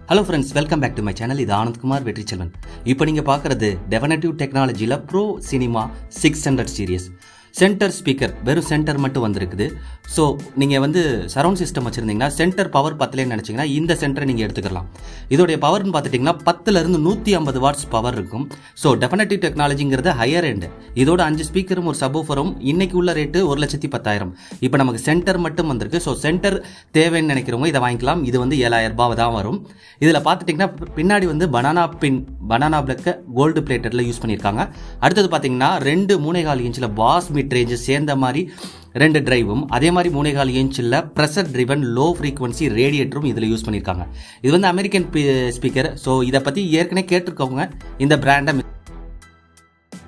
hello friends welcome back to my channel இது ஆனந்த்குமார் வெற்றி செல்வன் இப்போ நீங்கள் பார்க்குறது டெவனட்டிவ் டெக்னாலஜியில் pro cinema six hundred series centre speaker வெறும் சென்டர் மட்டும் வந்திருக்குது ஸோ நீங்கள் வந்து சரௌண்ட் சிஸ்டம் வச்சுருந்தீங்கன்னா சென்டர் பவர் பத்தலேன்னு நினச்சிங்கன்னா இந்த சென்டரை நீங்கள் எடுத்துக்கலாம் இதோடைய பவர்னு பார்த்துட்டிங்கன்னா பத்துலேருந்து நூற்றி ஐம்பது வாட்ஸ் பவர் இருக்கும் ஸோ டெஃபினட்டிவ் டெக்னாலஜிங்கிறது ஹையர் எண்டு இதோட அஞ்சு ஸ்பீக்கரும் ஒரு சபூஃபரும் இன்னைக்கு உள்ள ரேட்டு ஒரு லட்சத்தி பத்தாயிரம் இப்போ நமக்கு சென்டர் மட்டும் வந்திருக்கு ஸோ சென்டர் தேவைன்னு நினைக்கிறவங்க இதை வாங்கிக்கலாம் இது வந்து ஏழாயிரம் ரூபாய் தான் வரும் இதில் பார்த்துட்டிங்கன்னா பின்னாடி வந்து பனானா பின் பனானா பிளக்கை கோல்டு பிளேட்டரில் யூஸ் பண்ணியிருக்காங்க அடுத்தது பார்த்தீங்கன்னா ரெண்டு மூணேகால் இன்ச்சில் பாஸ் மிட் ரேஞ்சு சேர்ந்த மாதிரி ரெண்டு டிரைவும் அதே மாதிரி மூணேகால் இன்ச்சில் ப்ரெஷர் ட்ரிவன் லோ ஃப்ரீக்வன்சி ரேடியேட்டரும் இதில் யூஸ் பண்ணியிருக்காங்க இது வந்து அமெரிக்கன் ஸ்பீக்கர் ஸோ இதை பற்றி ஏற்கனவே கேட்டிருக்கவங்க இந்த பிராண்டை